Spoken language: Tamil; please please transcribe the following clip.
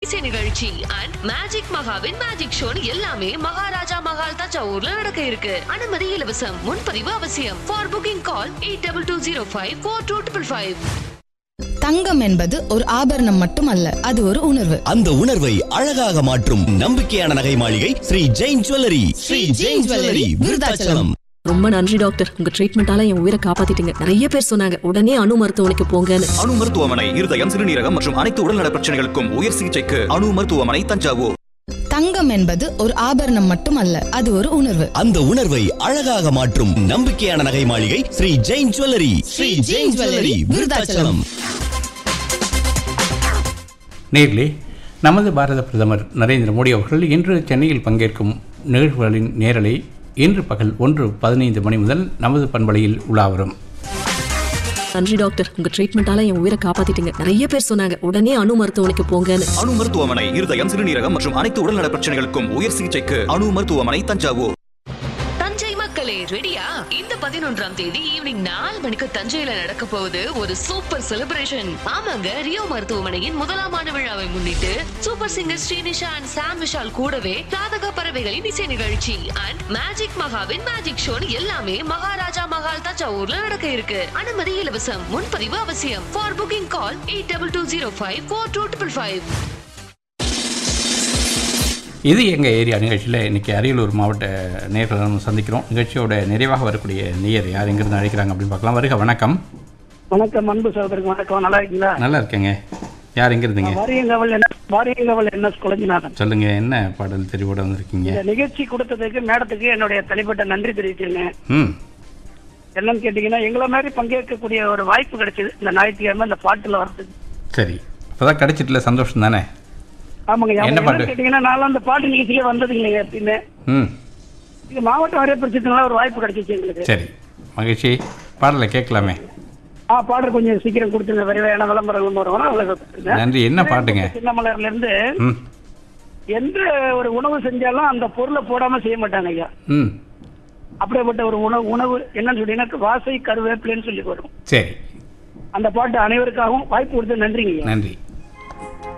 இசை நிகழ்ச்சி அண்ட் மேஜிக் மகாவின் மேஜிக் ஷோன் எல்லாமே மகாராஜா மகால் தஞ்சாவூர்ல நடக்க இருக்கு அனுமதி இலவசம் முன்பதிவு அவசியம் for booking call eight double two zero five four two triple five தங்கம் என்பது ஒரு ஆபரணம் மட்டுமல்ல அது ஒரு உணர்வு அந்த உணர்வை அழகாக மாற்றும் நம்பிக்கையான நகை மாளிகை ஸ்ரீ ஜெயின் ஜுவல்லரி ஸ்ரீ ஜெயின் ஜுவல்லரி விருதாச்சலம் ரொம்ப நன்றி டாக்டர் உங்க ட்ரீட்மெண்டால என் உயிரை காப்பாத்திட்டீங்க நிறைய பேர் சொன்னாங்க உடனே அணு மருத்துவமனைக்கு போங்கன்னு அணு மருத்துவமனை இருதயம் சிறுநீரகம் மற்றும் அனைத்து உடல்நல பிரச்சனைகளுக்கும் உயர் சிகிச்சைக்கு அணு மருத்துவமனை தஞ்சாவூர் தங்கம் என்பது ஒரு ஆபரணம் மட்டுமல்ல அது ஒரு உணர்வு அந்த உணர்வை அழகாக மாற்றும் நம்பிக்கையான நகை மாளிகை ஸ்ரீ ஜெயின் ஜுவல்லரி ஸ்ரீ ஜெயின் ஜுவல்லரி விருதாச்சலம் நேர்களே நமது பாரத பிரதமர் நரேந்திர மோடி அவர்கள் இன்று சென்னையில் பங்கேற்கும் நிகழ்வுகளின் நேரலை இன்று பகல் ஒன்று பதினைந்து மணி முதல் நமது பண்பலையில் உலாவரும் நன்றி டாக்டர் உங்க ட்ரீட்மெண்டால என் உயிரை காப்பாத்திட்டீங்க நிறைய பேர் சொன்னாங்க உடனே அணு மருத்துவமனைக்கு போங்கன்னு அணு மருத்துவமனை இருதயம் சிறுநீரகம் மற்றும் அனைத்து உடல்நல பிரச்சனைகளுக்கும் உயர் சிகிச்சைக்கு அணு மருத்துவமனை தஞ்சாவூர் தஞ்சை மக்களே ரெடியா இந்த பதினொன்றாம் தேதி ஈவினிங் நாலு மணிக்கு தஞ்சையில நடக்க போகுது ஒரு சூப்பர் செலிப்ரேஷன் ஆமாங்க ரியோ மருத்துவமனையின் முதலாம் ஆண்டு விழாவை முன்னிட்டு super singer Srinisha and Sam Vishal கூடவே ராதக பறவைகளின் இசை நிகழ்ச்சி அண்ட் மேஜிக் மகாவின் மேஜிக் ஷோன் எல்லாமே மகாராஜா மகால் தஞ்சாவூர்ல நடக்க இருக்கு அனுமதி இலவசம் முன்பதிவு அவசியம் for booking call eight double two zero five four two triple five இது எங்கள் ஏரியா நிகழ்ச்சியில் இன்றைக்கி அரியலூர் மாவட்ட நேர்களை நம்ம சந்திக்கிறோம் நிகழ்ச்சியோட நிறைவாக வரக்கூடிய நேயர் யார் எங்கிருந்து அழைக்கிறாங்க அப்படின்னு பார்க்கலாம் வருக வணக்கம் வணக்கம் அன்பு சகோதரருக்கு வணக்கம் நல்லா இருக்கீங்களா நல்லா இருக்கேங்க யார் எங்கிருந்துங்க வாரியங்கவல் என்ன வாரியங்கவல் என்ன குழஞ்சிநாதன் சொல்லுங்க என்ன பாடல் தெரிவோட வந்திருக்கீங்க இந்த நிகழ்ச்சி கொடுத்ததுக்கு மேடத்துக்கு என்னுடைய தனிப்பட்ட நன்றி தெரிவிக்கிறேன் ம் என்னன்னு கேட்டீங்கன்னா எங்களை மாதிரி பங்கேற்கக்கூடிய ஒரு வாய்ப்பு கிடைச்சது இந்த ஞாயிற்றுக்கிழமை இந்த பாட்டுல வர்றதுக்கு சரி இப்போதான் கிடைச்சிட்டுல சந்தோஷம் தானே ஆமாங்க என்ன என்ன பாட்டு? கேட்டீங்கன்னா நான் அந்த பாட்டு நிகழ்ச்சியிலே வந்தது இல்லைங்க எப்பயுமே ம் இது மாவட்ட வாரிய பிரச்சனை ஒரு வாய்ப்பு கிடைச்சிச்சு எங்களுக்கு சரி மகிழ்ச்சி பாடலை கேட்கலாமே ஆ பாடல் கொஞ்சம் சீக்கிரம் கொடுத்துருங்க விரைவான விளம்பரம் விளம்பரம் அவ்வளவு கொடுத்துருங்க. நன்றி என்ன பாட்டுங்க சின்னமலர்ல இருந்து ம் எந்த ஒரு உணவு செஞ்சாலும் அந்த பொருளை போடாம செய்ய மாட்டாங்க ஐயா ம் அப்படிப்பட்ட ஒரு உணவு உணவு என்னன்னு சொன்னீங்கன்னா வாசை கருவேப்பிலைன்னு சொல்லி வரும் சரி அந்த பாட்டு அனைவருக்காகவும் வாய்ப்பு கொடுத்து நன்றிங்க ஐயா. நன்றி